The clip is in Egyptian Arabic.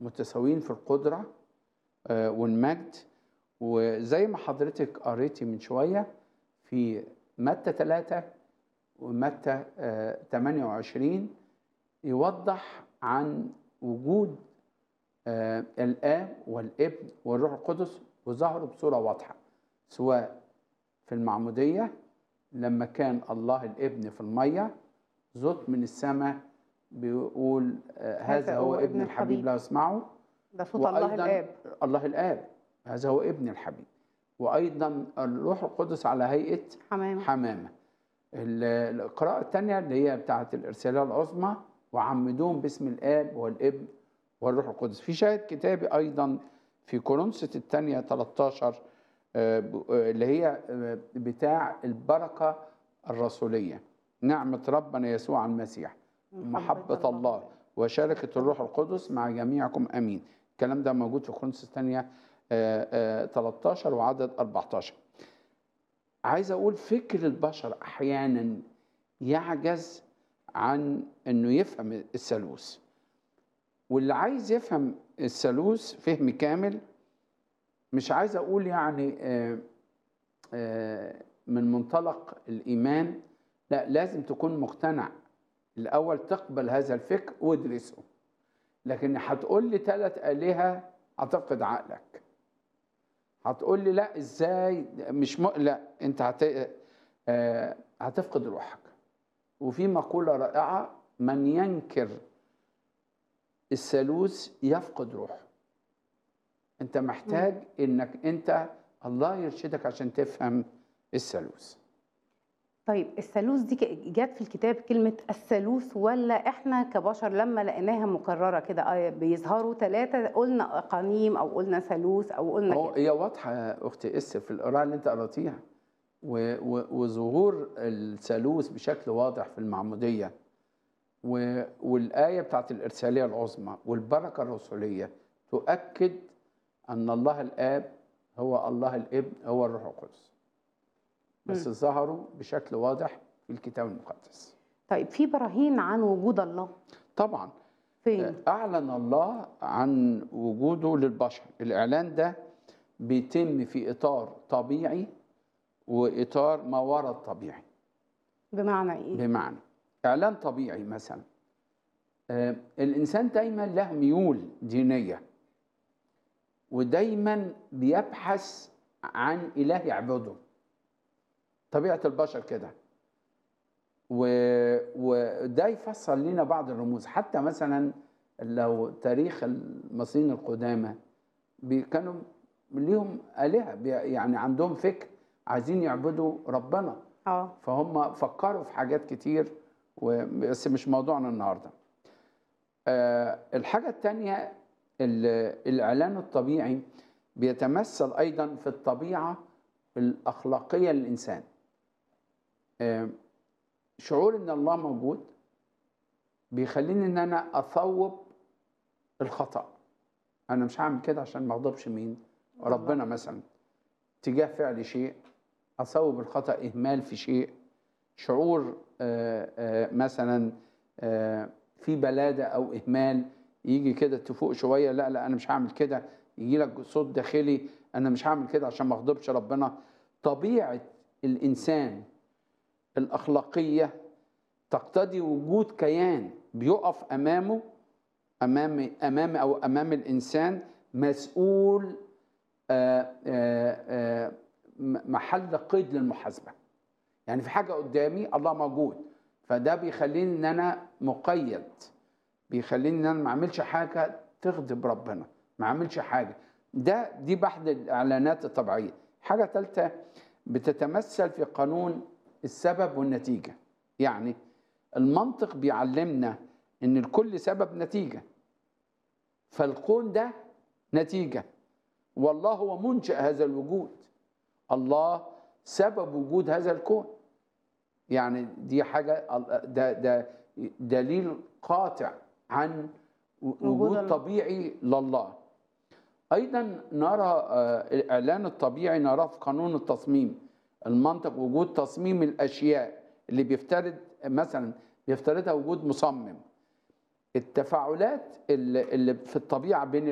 متساويين في القدرة آه، والمجد وزي ما حضرتك قريتي من شوية في متى 3 ومتى آه، 28 يوضح عن وجود آه، الآب والابن والروح القدس وظهروا بصورة واضحة سواء في المعمودية لما كان الله الابن في المية صوت من السماء بيقول آه، هذا هو ابن الحبيب لا اسمعه ده صوت الله وأيضاً الآب الله الآب هذا هو ابن الحبيب وأيضا الروح القدس على هيئة حمامة حمامة ال- القراءة الثانية اللي هي بتاعة الإرسالية العظمى وعمدوهم باسم الآب والابن والروح القدس في شاهد كتابي أيضا في كورنثوس الثانية 13 آه، ب- آه، اللي هي آه، بتاع البركة الرسولية نعمة ربنا يسوع المسيح محبة الله وشركة الروح القدس مع جميعكم أمين الكلام ده موجود في كورنثوس الثانية آه، آه، 13 وعدد 14 عايز اقول فكر البشر احيانا يعجز عن انه يفهم الثالوث واللي عايز يفهم الثالوث فهم كامل مش عايز اقول يعني آه، آه، من منطلق الايمان لا لازم تكون مقتنع الاول تقبل هذا الفكر وادرسه لكن هتقول لي ثلاث الهه هتفقد عقلك هتقول لي لا ازاي مش م... لا انت هت... آه، هتفقد روحك وفي مقولة رائعة من ينكر الثالوث يفقد روحه انت محتاج انك انت الله يرشدك عشان تفهم الثالوث طيب الثالوث دي ك- جت في الكتاب كلمة الثالوث ولا احنا كبشر لما لقيناها مكررة كده آه، بيظهروا ثلاثة قلنا أقانيم أو قلنا ثالوث أو قلنا هو كده هي واضحة يا أختي إستر في القراءة اللي أنت قرأتيها و- و- وظهور الثالوث بشكل واضح في المعمودية و- والآية بتاعت الإرسالية العظمى والبركة الرسولية تؤكد أن الله الآب هو الله الابن هو الروح القدس بس ظهروا بشكل واضح في الكتاب المقدس طيب في براهين عن وجود الله طبعا فين؟ أعلن الله عن وجوده للبشر الإعلان ده بيتم في إطار طبيعي وإطار ما وراء الطبيعي بمعنى إيه؟ بمعنى إعلان طبيعي مثلا آه، الإنسان دايما له ميول دينية ودايما بيبحث عن إله يعبده طبيعة البشر كده و- وده يفسر لنا بعض الرموز حتى مثلا لو تاريخ المصريين القدامى بي- كانوا ليهم آلهة بي- يعني عندهم فكر عايزين يعبدوا ربنا اه فهم فكروا في حاجات كتير و- بس مش موضوعنا النهارده. آه، الحاجة التانية ال- الإعلان الطبيعي بيتمثل أيضا في الطبيعة الأخلاقية للإنسان. آه، شعور إن الله موجود بيخليني إن أنا أثوب الخطأ. أنا مش هعمل كده عشان ما أغضبش مين؟ ربنا مثلا. تجاه فعل شيء أصوب الخطأ إهمال في شيء شعور آه، آه، مثلا آه، في بلادة أو إهمال يجي كده تفوق شوية لا لا أنا مش هعمل كده يجي لك صوت داخلي أنا مش هعمل كده عشان ما أغضبش ربنا طبيعة الإنسان الأخلاقية تقتضي وجود كيان بيقف أمامه أمام أمام أو أمام الإنسان مسؤول آه، آه، آه، م- محل قيد للمحاسبه يعني في حاجه قدامي الله موجود فده بيخليني ان انا مقيد بيخليني ان انا ما اعملش حاجه تغضب ربنا ما اعملش حاجه ده دي بعض الاعلانات الطبيعيه حاجه ثالثه بتتمثل في قانون السبب والنتيجه يعني المنطق بيعلمنا ان الكل سبب نتيجه فالكون ده نتيجه والله هو منشأ هذا الوجود الله سبب وجود هذا الكون يعني دي حاجة ده ده دليل قاطع عن وجود الله. طبيعي لله أيضا نرى آه، الإعلان الطبيعي نراه في قانون التصميم المنطق وجود تصميم الأشياء اللي بيفترض مثلا بيفترضها وجود مصمم التفاعلات اللي اللي في الطبيعه بين